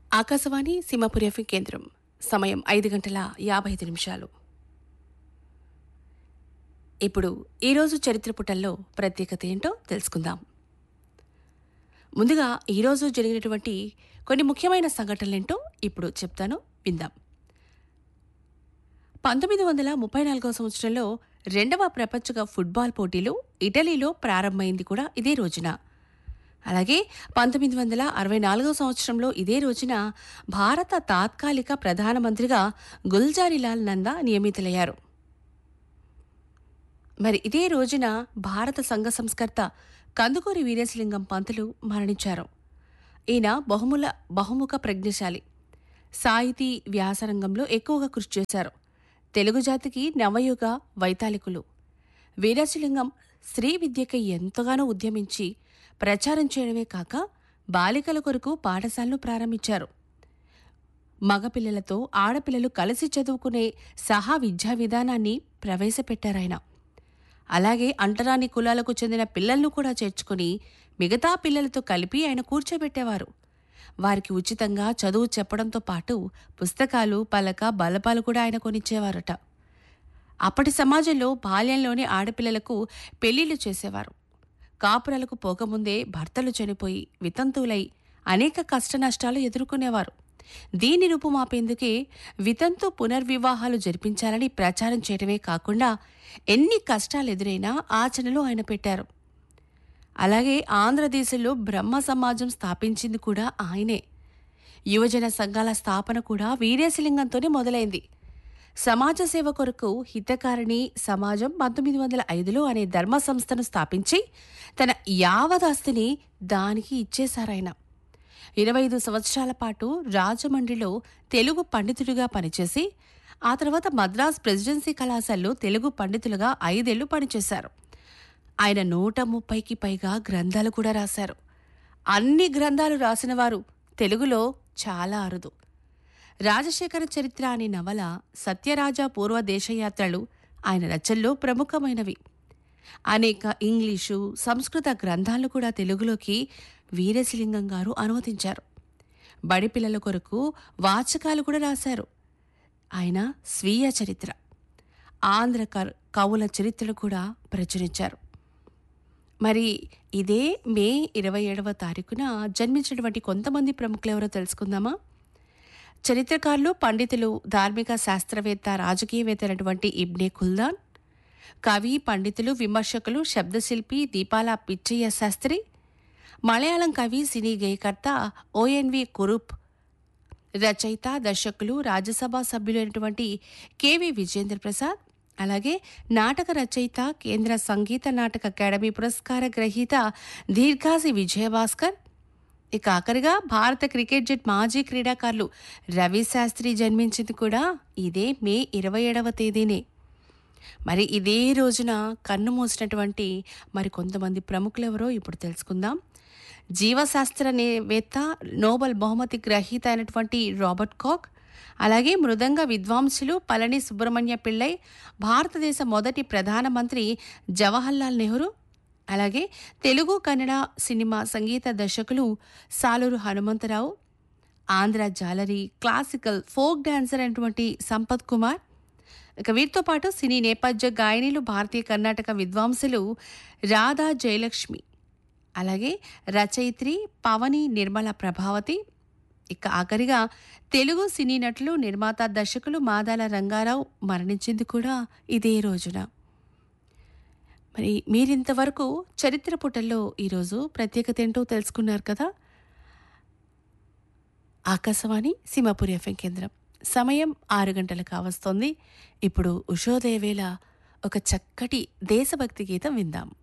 Akashvani Simhapuri FM కేంద్రం సమయం ఐదు గంటల యాభై ఐదు నిమిషాలు ఇప్పుడు ఈరోజు చరిత్ర పుటల్లో ప్రత్యేకత ఏంటో తెలుసుకుందాం ముందుగా ఈరోజు జరిగినటువంటి కొన్ని ముఖ్యమైన సంఘటనలేంటో ఇప్పుడు చెప్తాను విందాం పంతొమ్మిది వందల ముప్పై నాలుగవ సంవత్సరంలో రెండవ ప్రపంచ కప్ ఫుట్బాల్ పోటీలు ఇటలీలో ప్రారంభమైంది కూడా ఇదే రోజున అలాగే పంతొమ్మిది వందల అరవై నాలుగవ సంవత్సరంలో ఇదే రోజున భారత తాత్కాలిక ప్రధానమంత్రిగా గుల్జారీలాల్ నందా నియమితులయ్యారు మరి ఇదే రోజున భారత సంఘ సంస్కర్త కందుకూరి వీరేశలింగం పంతులు మరణించారు ఈయన బహుముల బహుముఖ ప్రజ్ఞశాలి సాహితీ వ్యాసరంగంలో ఎక్కువగా కృషి చేశారు తెలుగు జాతికి నవయుగ వైతాళికులు వీరేశలింగం స్త్రీ విద్యకై ఎంతగానో ఉద్యమించి ప్రచారం చేయడమే కాక బాలికల కొరకు పాఠశాలను ప్రారంభించారు మగపిల్లలతో ఆడపిల్లలు కలిసి చదువుకునే సహా విద్యా విధానాన్ని ప్రవేశపెట్టారాయన అలాగే అంటరాని కులాలకు చెందిన పిల్లలను కూడా చేర్చుకుని మిగతా పిల్లలతో కలిపి ఆయన కూర్చోబెట్టేవారు వారికి ఉచితంగా చదువు చెప్పడంతో పాటు పుస్తకాలు పలక బలపాలు కూడా ఆయన కొనిచ్చేవారట అప్పటి సమాజంలో బాల్యంలోనే ఆడపిల్లలకు పెళ్లిళ్లు చేసేవారు కాపురాలకు పోకముందే భర్తలు చనిపోయి వితంతువులై అనేక కష్టనష్టాలు ఎదుర్కొనేవారు దీని రూపుమాపేందుకే వితంతు పునర్వివాహాలు జరిపించాలని ప్రచారం చేయడమే కాకుండా ఎన్ని కష్టాలు ఎదురైనా ఆచరణలో ఆయన పెట్టారు అలాగే ఆంధ్రదేశంలో బ్రహ్మ సమాజం స్థాపించింది కూడా ఆయనే యువజన సంఘాల స్థాపన కూడా వీరేశలింగంతోనే మొదలైంది సమాజ సేవ కొరకు హితకారిణి సమాజం పంతొమ్మిది వందల ఐదులో అనే ధర్మ సంస్థను స్థాపించి తన యావదాస్తిని దానికి ఇచ్చేశారాయన ఇరవై ఐదు సంవత్సరాల పాటు రాజమండ్రిలో తెలుగు పండితుడిగా పనిచేసి ఆ తర్వాత మద్రాస్ ప్రెసిడెన్సీ కళాశాలలో తెలుగు పండితులుగా ఐదేళ్లు పనిచేశారు ఆయన నూట ముప్పైకి పైగా గ్రంథాలు కూడా రాశారు అన్ని గ్రంథాలు రాసినవారు తెలుగులో చాలా అరుదు రాజశేఖర చరిత్ర అనే నవల సత్యరాజ పూర్వ దేశయాత్రలు ఆయన రచనలో ప్రముఖమైనవి అనేక ఇంగ్లీషు సంస్కృత గ్రంథాలను కూడా తెలుగులోకి వీరేశలింగం గారు అనువదించారు బడి పిల్లల కొరకు వాచకాలు కూడా రాశారు ఆయన స్వీయ చరిత్ర ఆంధ్ర కర్- కవుల చరిత్రను కూడా ప్రచురించారు మరి ఇదే మే ఇరవై ఏడవ తారీఖున జన్మించినటువంటి కొంతమంది ప్రముఖులు ఎవరో తెలుసుకుందామా చరిత్రకారులు పండితులు ధార్మిక శాస్త్రవేత్త రాజకీయవేత్త అయినటువంటి ఇబ్నే ఖుల్దాన్ కవి పండితులు విమర్శకులు శబ్దశిల్పి దీపాల పిచ్చయ్య శాస్త్రి మలయాళం కవి సినీ గేయకర్త ఓఎన్వి కురుప్ రచయిత దర్శకులు రాజ్యసభ సభ్యులైనటువంటి కెవి విజేంద్ర ప్రసాద్ అలాగే నాటక రచయిత కేంద్ర సంగీత నాటక అకాడమీ పురస్కార గ్రహీత దీర్ఘాసి విజయభాస్కర్ ఇక ఆఖరిగా భారత క్రికెట్ జట్ మాజీ క్రీడాకారులు రవి శాస్త్రి జన్మించింది కూడా ఇదే మే ఇరవై ఏడవ తేదీనే మరి ఇదే రోజున కన్ను మూసినటువంటి మరి కొంతమంది ప్రముఖులెవరో ఇప్పుడు తెలుసుకుందాం జీవశాస్త్రవేత్త నోబెల్ బహుమతి గ్రహీత అయినటువంటి రాబర్ట్ కాక్ అలాగే మృదంగ విద్వాంసులు పళని సుబ్రహ్మణ్య పిళ్ళై భారతదేశ మొదటి ప్రధానమంత్రి జవహర్లాల్ నెహ్రూ అలాగే తెలుగు కన్నడ సినిమా సంగీత దర్శకులు సాలూరు హనుమంతరావు ఆంధ్ర జాలరీ క్లాసికల్ ఫోక్ డాన్సర్ అయినటువంటి సంపత్ కుమార్ ఇక వీరితో పాటు సినీ నేపథ్య గాయనీలు భారతీయ కర్ణాటక విద్వాంసులు రాధా జయలక్ష్మి అలాగే రచయిత్రి పవని నిర్మల ప్రభావతి ఇక ఆఖరిగా తెలుగు సినీ నటులు నిర్మాత దర్శకులు మాదాల రంగారావు మరణించింది కూడా ఇదే రోజున మరి మీరింతవరకు చరిత్ర పుటల్లో ఈరోజు ప్రత్యేకత ఏంటో తెలుసుకున్నారు కదా ఆకాశవాణి సింహపురి ఎఫ్ఎం కేంద్రం సమయం ఆరు గంటలు కావస్తోంది ఇప్పుడు ఉషోదయ వేళ ఒక చక్కటి దేశభక్తి గీతం విందాం